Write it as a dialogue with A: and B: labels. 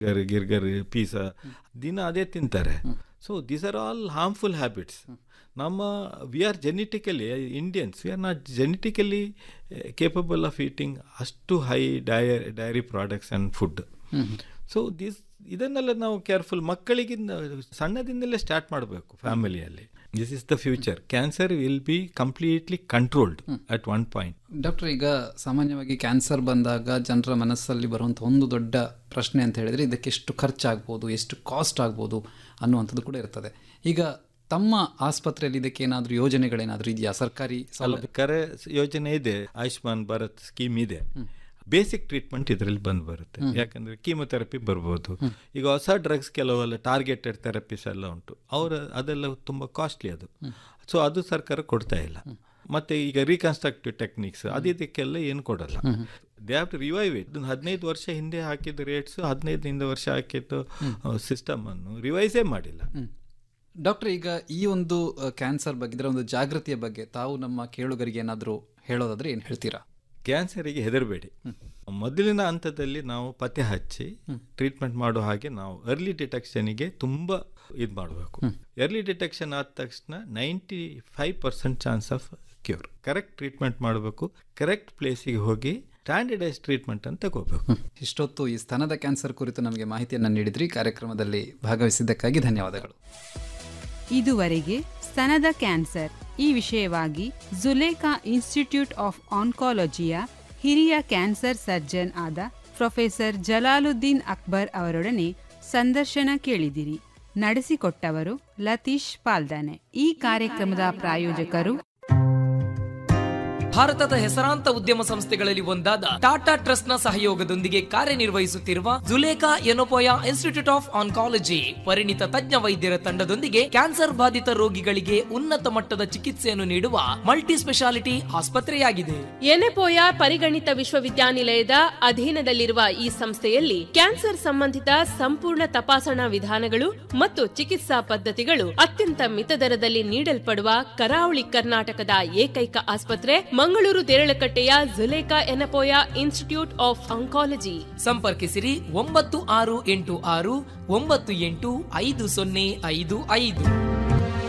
A: ಗರ್ ಗಿರ್ಗರ್ pizza ದಿನ ಅದೇ ತಿಂತಾರೆ so these are all harmful habits ನಮ್ಮ we are genetically Indians we are not genetically capable of eating ಅಷ್ಟು high ಡಯ dairy products and food so this ಇದನ್ನೆಲ್ಲ ನಾವು careful ಮಕ್ಕಳಿಗಿಂದ ಸಣ್ಣದಿಂದಲೇ ಸ್ಟಾರ್ಟ್ ಮಾಡಬೇಕು ಫ್ಯಾಮಿಲಿಯಲ್ಲಿ this is the future cancer will be completely controlled at one point
B: doctor ಈಗ ಸಾಮಾನ್ಯವಾಗಿ ಕ್ಯಾನ್ಸರ್ ಬಂದಾಗ ಜನರ ಮನಸ್ಸಲ್ಲಿ ಬರುವಂಥ ಒಂದು ದೊಡ್ಡ ಪ್ರಶ್ನೆ ಅಂತ ಹೇಳಿದರೆ ಇದಕ್ಕೆ ಎಷ್ಟು ಖರ್ಚಾಗ್ಬೋದು ಎಷ್ಟು ಕಾಸ್ಟ್ ಆಗ್ಬೋದು ಅನ್ನುವಂಥದ್ದು ಕೂಡ ಇರ್ತದೆ ಈಗ ತಮ್ಮ ಆಸ್ಪತ್ರೆಯಲ್ಲಿ ಇದಕ್ಕೆ ಏನಾದರೂ ಯೋಜನೆಗಳೇನಾದರೂ ಇದೆಯಾ ಸರ್ಕಾರಿ ಸೌಲಭ್ಯ
A: ಕರೆ ಯೋಜನೆ ಇದೆ ಆಯುಷ್ಮಾನ್ ಭಾರತ್ ಸ್ಕೀಮ್ ಇದೆ ಬೇಸಿಕ್ ಟ್ರೀಟ್ಮೆಂಟ್ ಇದರಲ್ಲಿ ಬಂದು ಬರುತ್ತೆ ಯಾಕಂದ್ರೆ ಕೀಮೊಥೆರಪಿ ಬರ್ಬೋದು ಈಗ ಹೊಸ ಡ್ರಗ್ಸ್ ಕೆಲವೆಲ್ಲ ಟಾರ್ಗೆಟೆಡ್ ಥೆರಪೀಸ್ ಎಲ್ಲ ಉಂಟು ಅವರ ಅದೆಲ್ಲ ತುಂಬ ಕಾಸ್ಟ್ಲಿ ಅದು ಸೊ ಅದು ಸರ್ಕಾರ ಕೊಡ್ತಾ ಇಲ್ಲ ಮತ್ತೆ ಈಗ ರೀಕನ್ಸ್ಟ್ರಕ್ಟಿವ್ ಟೆಕ್ನಿಕ್ಸ್ ಅದು ಇದಕ್ಕೆಲ್ಲ ಏನು ಕೊಡಲ್ಲ they have to revive it ಹದಿನೈದು ವರ್ಷ ಹಿಂದೆ ಹಾಕಿದ ರೇಟ್ಸ್ ಹದಿನೈದು ಹಿಂದೆ ವರ್ಷ ಹಾಕಿದ್ದು ಸಿಸ್ಟಮ್ ಅನ್ನು ರಿವೈಸೇ ಮಾಡಿಲ್ಲ
B: ಡಾಕ್ಟರ್ ಈಗ ಈ ಒಂದು ಕ್ಯಾನ್ಸರ್ ಬಗ್ಗೆ ಇದರ ಒಂದು ಜಾಗೃತಿಯ ಬಗ್ಗೆ ತಾವು ನಮ್ಮ ಕೇಳುಗರಿಗೆ ಏನಾದರೂ ಹೇಳೋದಾದ್ರೆ ಏನು ಹೇಳ್ತೀರಾ
A: ಕ್ಯಾನ್ಸರಿಗೆ ಹೆದರಬೇಡಿ ಮೊದಲಿನ ಹಂತದಲ್ಲಿ ನಾವು ಪತ್ತೆ ಹಚ್ಚಿ ಟ್ರೀಟ್ಮೆಂಟ್ ಮಾಡೋ ಹಾಗೆ ನಾವು ಅರ್ಲಿ ಡಿಟೆಕ್ಷನ್ಗೆ ತುಂಬ ಇದು ಮಾಡಬೇಕು ಎರ್ಲಿ ಡಿಟೆಕ್ಷನ್ ಆದ ತಕ್ಷಣ ninety five percent chance of cure correct treatment ಮಾಡಬೇಕು ಕರೆಕ್ಟ್ ಪ್ಲೇಸಿಗೆ ಹೋಗಿ ಸ್ಟ್ಯಾಂಡರ್ಡೈಸ್ ಟ್ರೀಟ್ಮೆಂಟ್ ಅಂತ ತಗೋಬೇಕು
B: ಇಷ್ಟೊತ್ತು ಈ ಸ್ತನದ ಕ್ಯಾನ್ಸರ್ ಕುರಿತು ನಮಗೆ ಮಾಹಿತಿಯನ್ನು ನೀಡಿದ್ರಿ ಕಾರ್ಯಕ್ರಮದಲ್ಲಿ ಭಾಗವಹಿಸಿದ್ದಕ್ಕಾಗಿ ಧನ್ಯವಾದಗಳು
C: ಇದುವರೆಗೆ ಸ್ತನದ ಕ್ಯಾನ್ಸರ್ ಈ ವಿಷಯವಾಗಿ ಜುಲೇಖಾ ಇನ್ಸ್ಟಿಟ್ಯೂಟ್ ಆಫ್ ಆನ್ಕಾಲಜಿಯ ಹಿರಿಯ ಕ್ಯಾನ್ಸರ್ ಸರ್ಜನ್ ಆದ ಪ್ರೊಫೆಸರ್ ಜಲಾಲುದ್ದೀನ್ ಅಕ್ಬರ್ ಅವರೊಡನೆ ಸಂದರ್ಶನ ಕೇಳಿದಿರಿ ನಡೆಸಿಕೊಟ್ಟವರು ಲತೀಶ್ ಪಾಲ್ದಾನೆ ಈ ಕಾರ್ಯಕ್ರಮದ ಪ್ರಾಯೋಜಕರು
D: ಭಾರತದ ಹೆಸರಾಂತ ಉದ್ಯಮ ಸಂಸ್ಥೆಗಳಲ್ಲಿ ಒಂದಾದ ಟಾಟಾ ಟ್ರಸ್ಟ್ ನ ಸಹಯೋಗದೊಂದಿಗೆ ಕಾರ್ಯನಿರ್ವಹಿಸುತ್ತಿರುವ Zulekha Yenepoya institute of oncology ಪರಿಣಿತ ತಜ್ಞ ವೈದ್ಯರ ತಂಡದೊಂದಿಗೆ ಕ್ಯಾನ್ಸರ್ ಬಾಧಿತ ರೋಗಿಗಳಿಗೆ ಉನ್ನತ ಮಟ್ಟದ ಚಿಕಿತ್ಸೆಯನ್ನು ನೀಡುವ ಮಲ್ಟಿ ಸ್ಪೆಷಾಲಿಟಿ ಆಸ್ಪತ್ರೆಯಾಗಿದೆ
E: ಎನೆಪೋಯ ಪರಿಗಣಿತ ವಿಶ್ವವಿದ್ಯಾನಿಲಯದ ಅಧೀನದಲ್ಲಿರುವ ಈ ಸಂಸ್ಥೆಯಲ್ಲಿ ಕ್ಯಾನ್ಸರ್ ಸಂಬಂಧಿತ ಸಂಪೂರ್ಣ ತಪಾಸಣಾ ವಿಧಾನಗಳು ಮತ್ತು ಚಿಕಿತ್ಸಾ ಪದ್ಧತಿಗಳು ಅತ್ಯಂತ ಮಿತ ದರದಲ್ಲಿ ನೀಡಲ್ಪಡುವ ಕರಾವಳಿ ಕರ್ನಾಟಕದ ಏಕೈಕ ಆಸ್ಪತ್ರೆ ಮಂಗಳೂರು ದೇರಳಕಟ್ಟೆಯ Zulekha Yenepoya institute of oncology
D: ಸಂಪರ್ಕಿಸಿರಿ ಒಂಬತ್ತು ಆರು ಎಂಟು ಆರು ಒಂಬತ್ತು ಎಂಟು ಐದು ಸೊನ್ನೆ ಐದು ಐದು